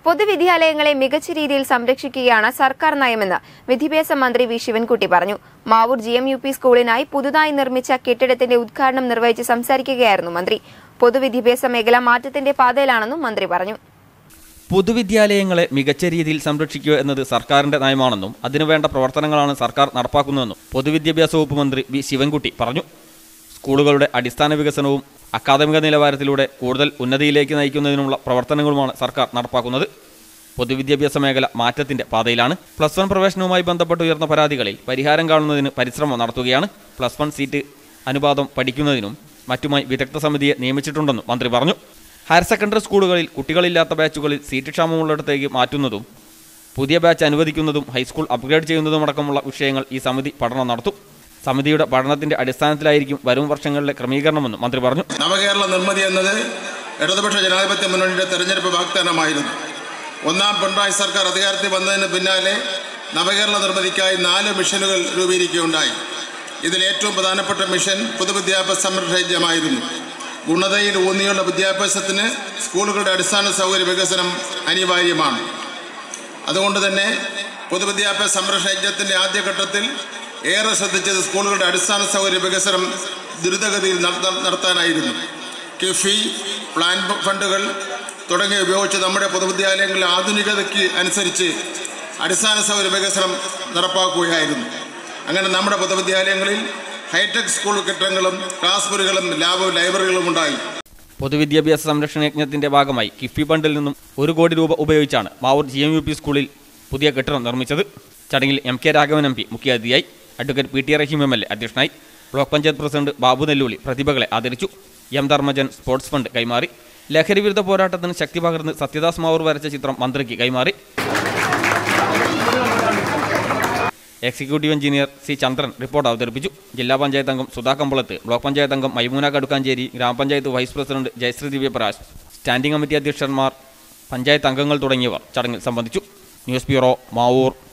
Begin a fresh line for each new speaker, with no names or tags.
പൊതുവിദ്യാലയങ്ങളെ മികച്ച രീതിയിൽ സംരക്ഷിക്കുകയാണ് സർക്കാർ നയമെന്ന് വിദ്യാഭ്യാസ മന്ത്രി വി ശിവൻകുട്ടി പറഞ്ഞു Mavoor G M U P സ്കൂളിനായി പുതുതായി നിർമ്മിച്ച കെട്ടിടത്തിന്റെ ഉദ്ഘാടനം നിർവഹിച്ച് സംസാരിക്കുകയായിരുന്നു മന്ത്രി പൊതുവിദ്യാഭ്യാസ മേഖല മാറ്റത്തിന്റെ പാതയിലാണെന്നും മന്ത്രി പറഞ്ഞു
പൊതുവിദ്യാലയങ്ങളെ മികച്ച രീതിയിൽ സംരക്ഷിക്കുക എന്നത് സർക്കാരിന്റെ നയമാണെന്നും അതിനുവേണ്ട പ്രവർത്തനങ്ങളാണ് സർക്കാർ നടപ്പാക്കുന്നതെന്നും പൊതുവിദ്യാഭ്യാസ വകുപ്പ് മന്ത്രി വി ശിവൻകുട്ടി പറഞ്ഞു സ്കൂളുകളുടെ അടിസ്ഥാന വികസനവും അക്കാദമിക നിലവാരത്തിലൂടെ കൂടുതൽ ഉന്നതിയിലേക്ക് നയിക്കുന്നതിനുള്ള പ്രവർത്തനങ്ങളുമാണ് സർക്കാർ നടപ്പാക്കുന്നത് പൊതുവിദ്യാഭ്യാസ മേഖല മാറ്റത്തിന്റെ പാതയിലാണ് പ്ലസ് വൺ പ്രവേശനവുമായി ബന്ധപ്പെട്ട് ഉയർന്ന പരാതികളിൽ പരിഹാരം കാണുന്നതിന് പരിശ്രമം നടത്തുകയാണ് പ്ലസ് വൺ സീറ്റ് അനുപാതം പഠിക്കുന്നതിനും മറ്റുമായി വിദഗ്ധ സമിതിയെ നിയമിച്ചിട്ടുണ്ടെന്നും മന്ത്രി പറഞ്ഞു ഹയർ സെക്കൻഡറി സ്കൂളുകളിൽ കുട്ടികളില്ലാത്ത ബാച്ചുകളിൽ സീറ്റ് ക്ഷാമമുള്ളിടത്തേക്ക് മാറ്റുന്നതും പുതിയ ബാച്ച് അനുവദിക്കുന്നതും ഹൈസ്കൂൾ അപ്ഗ്രേഡ് ചെയ്യുന്നതുമടക്കമുള്ള വിഷയങ്ങൾ ഈ സമിതി പഠനം നടത്തും സമിതിയുടെ പഠനത്തിന്റെ അടിസ്ഥാനത്തിലായിരിക്കും വരും വർഷങ്ങളിലെ ക്രമീകരണമെന്നും മന്ത്രി പറഞ്ഞു
നവകേരള നിർമ്മിതി എന്നത് ഇടതുപക്ഷ ജനാധിപത്യ മുന്നണിയുടെ തെരഞ്ഞെടുപ്പ് വാഗ്ദാനമായിരുന്നു ഒന്നാം പിണറായി സർക്കാർ അധികാരത്തിൽ വന്നതിന് പിന്നാലെ നവകേരള നിർമ്മിതിക്കായി നാല് മിഷനുകൾ രൂപീകരിക്കുകയുണ്ടായി ഇതിൽ ഏറ്റവും പ്രധാനപ്പെട്ട മിഷൻ പൊതുവിദ്യാഭ്യാസ സംരക്ഷണമായിരുന്നു ഗുണതയിൽ ഊന്നിയുള്ള വിദ്യാഭ്യാസത്തിന് സ്കൂളുകളുടെ അടിസ്ഥാന സൗകര്യ വികസനം അനിവാര്യമാണ് അതുകൊണ്ട് തന്നെ പൊതുവിദ്യാഭ്യാസ സംരക്ഷണ യജ്ഞത്തിന്റെ ആദ്യഘട്ടത്തിൽ ഏറെ ശ്രദ്ധിച്ചത് സ്കൂളുകളുടെ അടിസ്ഥാന സൗകര്യ വികസനം ദ്രുതഗതിയിൽ നടത്താൻ- നടത്താനായിരുന്നു കിഫി പ്ലാൻ ഫണ്ടുകൾ തുടങ്ങിയ ഉപയോഗിച്ച് നമ്മുടെ പൊതുവിദ്യാലയങ്ങളിലെ ആധുനികതയ്ക്ക് അനുസരിച്ച് അടിസ്ഥാന സൗകര്യ വികസനം നടപ്പാക്കുകയായിരുന്നു അങ്ങനെ നമ്മുടെ പൊതുവിദ്യാലയങ്ങളിൽ ഹൈടെക് സ്കൂൾ കെട്ടിടങ്ങളും ക്ലാസ് മുറികളും ലാബ് ലൈബ്രറികളും ഉണ്ടായി
പൊതുവിദ്യാഭ്യാസ സംരക്ഷണ യജ്ഞത്തിന്റെ ഭാഗമായി കിഫ്ബി ഫണ്ടിൽ നിന്നും ഒരു കോടി രൂപ ഉപയോഗിച്ചാണ് Mavoor G M U P സ്കൂളിൽ പുതിയ കെട്ടിടം നിർമ്മിച്ചത് ചടങ്ങിൽ M K Raghavan M P മുഖ്യാതിഥിയായി advocate P T Rahim M L A അധ്യക്ഷനായി ബ്ലോക്ക് പഞ്ചായത്ത് പ്രസിഡന്റ് ബാബു നെല്ലൂളി പ്രതിഭകളെ ആദരിച്ചു എം ധർമ്മജൻ സ്പോർട്സ് ഫണ്ട് കൈമാറി ലഹരി വിരുദ്ധ പോരാട്ടത്തിന് ശക്തി പകർന്ന് സത്യദാസ് മാവൂർ വരച്ച ചിത്രം മന്ത്രിക്ക് കൈമാറി executive engineer C Chandran report അവതരിപ്പിച്ചു ജില്ലാ പഞ്ചായത്ത് അംഗം സുധാ കമ്പളത്ത് ബ്ലോക്ക് പഞ്ചായത്ത് അംഗം മൈമൂന കടുക്കാഞ്ചേരി ഗ്രാമപഞ്ചായത്ത് vice president Jayasree Divyaprakash standing committee അധ്യക്ഷന്മാർ പഞ്ചായത്ത് അംഗങ്ങൾ തുടങ്ങിയവർ ചടങ്ങിൽ സംബന്ധിച്ചു ന്യൂസ് ബ്യൂറോ മാവൂർ